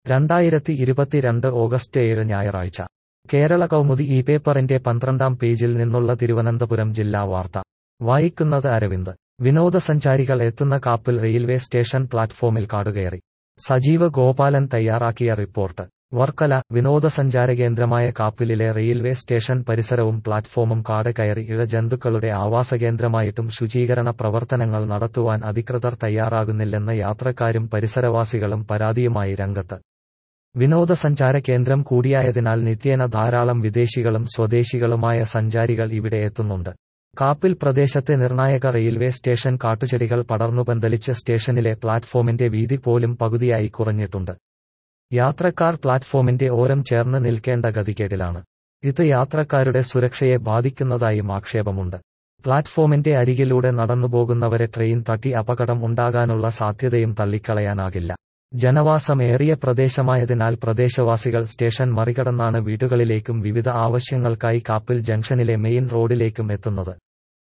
രണ്ടായിരത്തി ഇരുപത്തിരണ്ട് ഓഗസ്റ്റ് ഏഴ് ഞായറാഴ്ച കേരള കൗമുദി ഈ പേപ്പറിന്റെ പന്ത്രണ്ടാം പേജിൽ നിന്നുള്ള തിരുവനന്തപുരം ജില്ലാ വാർത്ത വായിക്കുന്നത് അരവിന്ദ് വിനോദസഞ്ചാരികൾ എത്തുന്ന കാപ്പിൽ റെയിൽവേ സ്റ്റേഷൻ പ്ലാറ്റ്ഫോമിൽ കാടുകയറി സജീവ് ഗോപാലൻ തയ്യാറാക്കിയ റിപ്പോർട്ട് വർക്കല വിനോദസഞ്ചാര കേന്ദ്രമായ കാപ്പിലിലെ റെയിൽവേ സ്റ്റേഷൻ പരിസരവും പ്ലാറ്റ്ഫോമും കാട് കയറി ഇഴജന്തുക്കളുടെ ആവാസകേന്ദ്രമായിട്ടും ശുചീകരണ പ്രവർത്തനങ്ങൾ നടത്തുവാൻ അധികൃതർ തയ്യാറാകുന്നില്ലെന്ന് യാത്രക്കാരും പരിസരവാസികളും പരാതിയുമായി രംഗത്ത് വിനോദസഞ്ചാര കേന്ദ്രം കൂടിയായതിനാൽ നിത്യേന ധാരാളം വിദേശികളും സ്വദേശികളുമായ സഞ്ചാരികൾ ഇവിടെ എത്തുന്നുണ്ട് കാപ്പിൽ പ്രദേശത്തെ നിർണായക റെയിൽവേ സ്റ്റേഷൻ കാട്ടുചെടികൾ പടർന്നു പന്തലിച്ച് സ്റ്റേഷനിലെ പ്ലാറ്റ്ഫോമിന്റെ വീതി പോലും പകുതിയായി കുറഞ്ഞിട്ടുണ്ട് യാത്രക്കാർ പ്ലാറ്റ്ഫോമിന്റെ ഓരം ചേർന്ന് നിൽക്കേണ്ട ഗതികേടിലാണ് ഇത് യാത്രക്കാരുടെ സുരക്ഷയെ ബാധിക്കുന്നതായും ആക്ഷേപമുണ്ട് പ്ലാറ്റ്ഫോമിന്റെ അരികിലൂടെ നടന്നുപോകുന്നവരെ ട്രെയിൻ തട്ടി അപകടം ഉണ്ടാകാനുള്ള സാധ്യതയും തള്ളിക്കളയാനാകില്ല ജനവാസമേറിയ പ്രദേശമായതിനാൽ പ്രദേശവാസികൾ സ്റ്റേഷൻ മറികടന്നാണ് വീടുകളിലേക്കും വിവിധ ആവശ്യങ്ങൾക്കായി കാപ്പിൽ ജംഗ്ഷനിലെ മെയിൻ റോഡിലേക്കും എത്തുന്നത്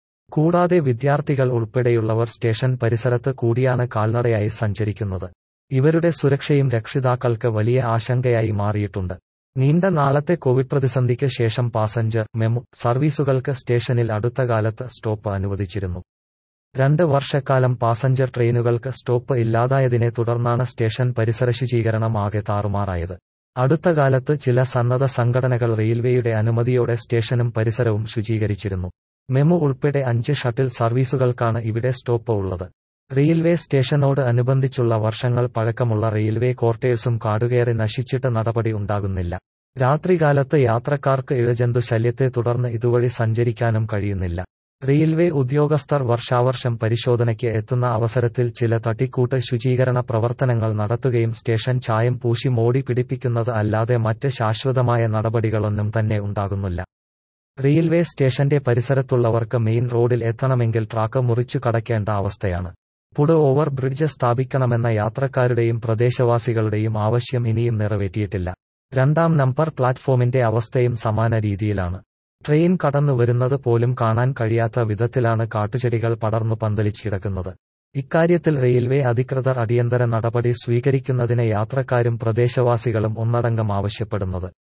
കൂടാതെ വിദ്യാർത്ഥികൾ ഉൾപ്പെടെയുള്ളവർ സ്റ്റേഷൻ പരിസരത്ത് കൂടിയാണ് കാൽനടയായി സഞ്ചരിക്കുന്നത് ഇവരുടെ സുരക്ഷയും രക്ഷിതാക്കൾക്ക് വലിയ ആശങ്കയായി മാറിയിട്ടുണ്ട് നീണ്ട നാളത്തെ കോവിഡ് പ്രതിസന്ധിക്ക് ശേഷം പാസഞ്ചർ മെമു സർവീസുകൾക്ക് സ്റ്റേഷനിൽ അടുത്ത കാലത്ത് സ്റ്റോപ്പ് അനുവദിച്ചിരുന്നു രണ്ട് വർഷക്കാലം പാസഞ്ചർ ട്രെയിനുകൾക്ക് സ്റ്റോപ്പ് ഇല്ലാതായതിനെ തുടർന്നാണ് സ്റ്റേഷൻ പരിസര ശുചീകരണം ആകെ താറുമാറായത് അടുത്ത കാലത്ത് ചില സന്നദ്ധ സംഘടനകൾ റെയിൽവേയുടെ അനുമതിയോടെ സ്റ്റേഷനും പരിസരവും ശുചീകരിച്ചിരുന്നു മെമു ഉൾപ്പെടെ അഞ്ച് ഷട്ടിൽ സർവീസുകൾക്കാണ് ഇവിടെ സ്റ്റോപ്പ് ഉള്ളത് റെയിൽവേ സ്റ്റേഷനോട് അനുബന്ധിച്ചുള്ള വർഷങ്ങൾ പഴക്കമുള്ള റെയിൽവേ ക്വാർട്ടേഴ്സും കാടുകയറി നശിച്ചിട്ട് നടപടി ഉണ്ടാകുന്നില്ല രാത്രികാലത്ത് യാത്രക്കാർക്ക് ഇഴജന്തു ശല്യത്തെ തുടർന്ന് ഇതുവഴി സഞ്ചരിക്കാനും കഴിയുന്നില്ല റെയിൽവേ ഉദ്യോഗസ്ഥർ വർഷാവർഷം പരിശോധനയ്ക്ക് എത്തുന്ന അവസരത്തിൽ ചില തട്ടിക്കൂട്ട് ശുചീകരണ പ്രവർത്തനങ്ങൾ നടത്തുകയും സ്റ്റേഷൻ ചായം പൂശി മോടി പിടിപ്പിക്കുന്നത് അല്ലാതെ മറ്റ് ശാശ്വതമായ നടപടികളൊന്നും തന്നെ ഉണ്ടാകുന്നില്ല റെയിൽവേ സ്റ്റേഷന്റെ പരിസരത്തുള്ളവർക്ക് മെയിൻ റോഡിൽ എത്തണമെങ്കിൽ ട്രാക്ക് മുറിച്ചു കടക്കേണ്ട അവസ്ഥയാണ് പുട് ഓവർ ബ്രിഡ്ജ് സ്ഥാപിക്കണമെന്ന യാത്രക്കാരുടെയും പ്രദേശവാസികളുടെയും ആവശ്യം ഇനിയും നിറവേറ്റിയിട്ടില്ല രണ്ടാം നമ്പർ പ്ലാറ്റ്ഫോമിന്റെ അവസ്ഥയും സമാന രീതിയിലാണ് ട്രെയിൻ കടന്നു വരുന്നത് പോലും കാണാൻ കഴിയാത്ത വിധത്തിലാണ് കാട്ടുചെടികൾ പടർന്നു പന്തലിച്ചിടക്കുന്നത് ഇക്കാര്യത്തിൽ റെയിൽവേ അധികൃതർ അടിയന്തര നടപടി സ്വീകരിക്കുന്നതിന് യാത്രക്കാരും പ്രദേശവാസികളും ഒന്നടങ്കം ആവശ്യപ്പെടുന്നത്